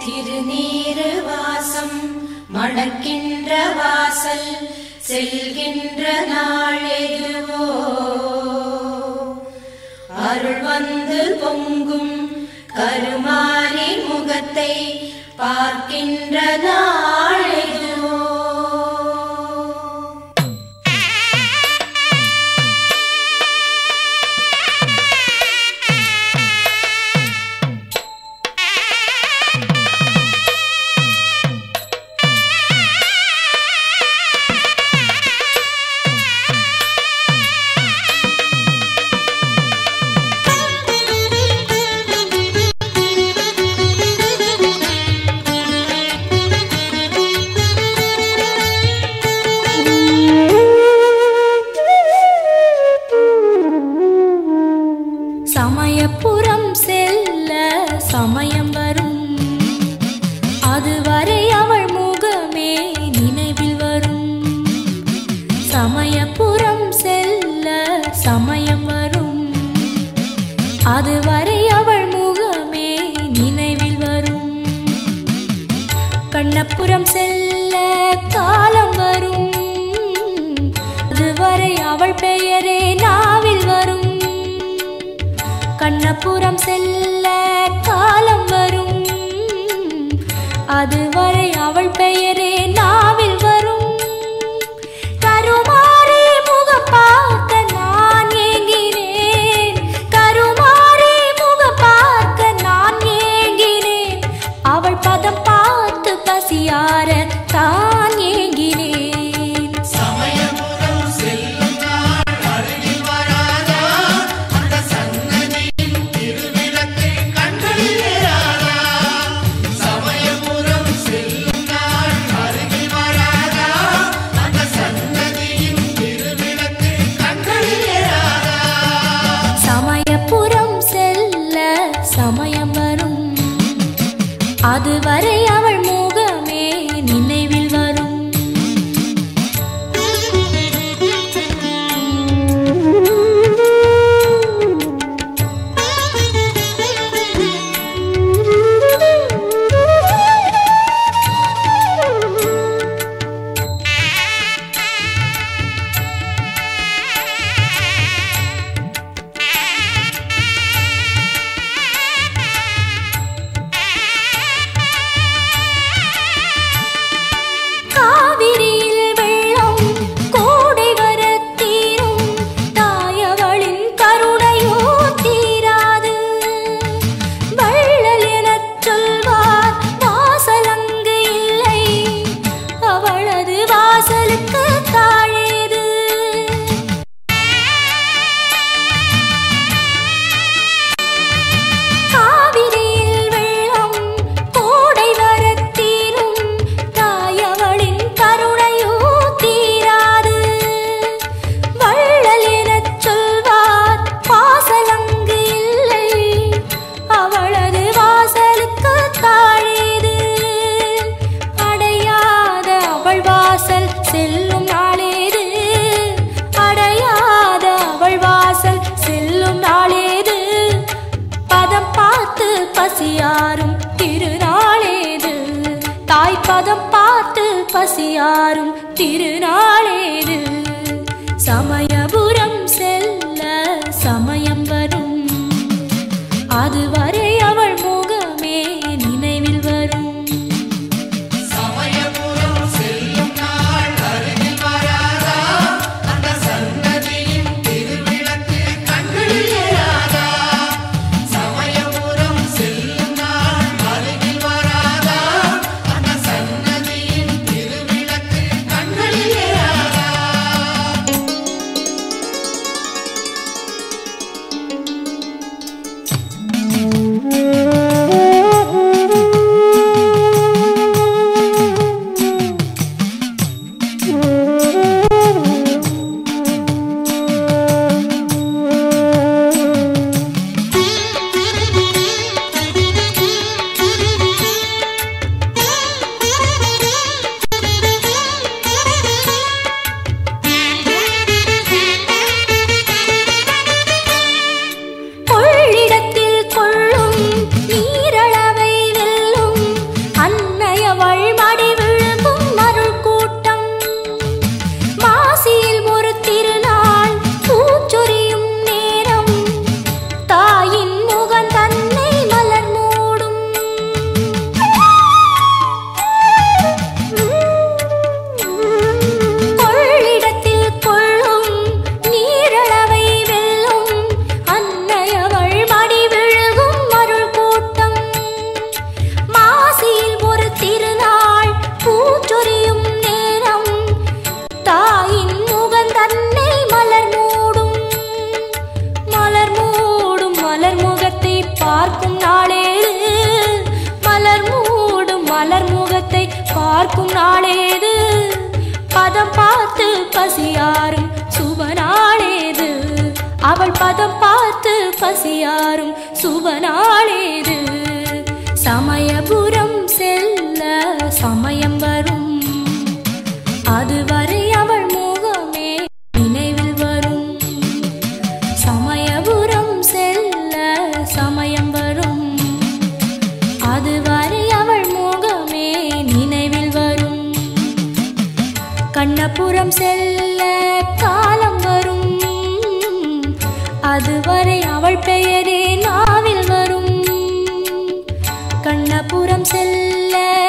திருநீறு வாசம் மணக்கின்ற வாசல் செல்கின்ற நாளெதுவோ அருள் வந்து பொங்கும் கருமாரி முகத்தை பார்க்கின்ற நாளெதுவோ சமயபுரம் செல்ல சமயம் வரும் அதுவரை அவள் முகமே நினைவில் வரும் சமயபுரம் செல்ல சமயம் வரும் அதுவரை அவள் முகமே நினைவில் வரும் கண்ணப்புறம் செல்ல காலம் வரும் அதுவரை அவள் பெயரே நாவில் வரும் கண்ணப்புறம் செல்ல காலம் வரும் அதுவரை அவள் பெயரே நாவில் வரும் கருமாரி முகம் பார்க்க நான் ஏங்கினேன் கருமாரி முகம் பார்க்க நான் ஏங்கினேன் அவள் பதம் பார்த்து பசியார தான் ஏங்கினேன் சமயபுரம் செல்லும் நாள் அருகில் வராதா அந்த சன்னதியின் திருவிளக்கை கண்களில் ஏறாதா சமயபுரம் செல்லும் நாள் அருகில் வராதா அந்த சன்னதியின் திருவிளக்கை கண்களில் ஏறாதா சமயபுரம் செல்ல சமயம் வரும் அதுவரை அவள் முகமே நினைவில் வரும் காவிரியில் வெள்ளம் கோடை வர தீரும் தாயவளின் கருணையோ தீராது வள்ளல் எனச் சொல்வார் வாசல் அங்கு இல்லை அவளது வாசலுக்கு தாழேது காவிரியில் வெள்ளம் கோடை வரத் தீரும் தாயவளின் கருணையோ தீராது வள்ளல் எனச் சொல்வார் வாசல் அங்கு இல்லை அவளது வாசலுக்கு தாழேது அடையாத அவள் வாசல் செல்லும் நாளேது அடையாத அவள் வாசல் செல்லும் நாளேது பதம் பார்த்து பசியாரும் திருநாளேது தாய் பதம் பார்த்து பசியாரும் திருநாளேது சமயபுரம் செல்ல சமயம் வரும் அதுவரை அவள் முகமே நினைவில் வரும் சமயபுரம் செல்லும் நாள் அருகில் வராதா அந்த சன்னதியின் திருவிளக்கு கண்களில் ஏறாதா சமயபுரம் செல்லும் நாள் அருகில் வராதா அந்த சன்னதியின் திருவிளக்கு கண்களில் ஏறாதா ஆ பார்க்கும் நாளேது பதம் பார்த்து பசியாரும் சுபநாளேது அவள் பதம் பார்த்து பசியாரும் சுபநாளேது சமயபுரம் செல்ல சமயம் வரும் அதுவரை அவள் முகமே நினைவில் வரும் சமயபுரம் செல்ல சமயம் வரும் அதுவரை அவள் முகமே நினைவில் வரும் கண்ணபுரம் செல்ல காலம் வரும் அதுவரை அவள் பெயரே நாவில் வரும் கண்ணபுரம் செல்ல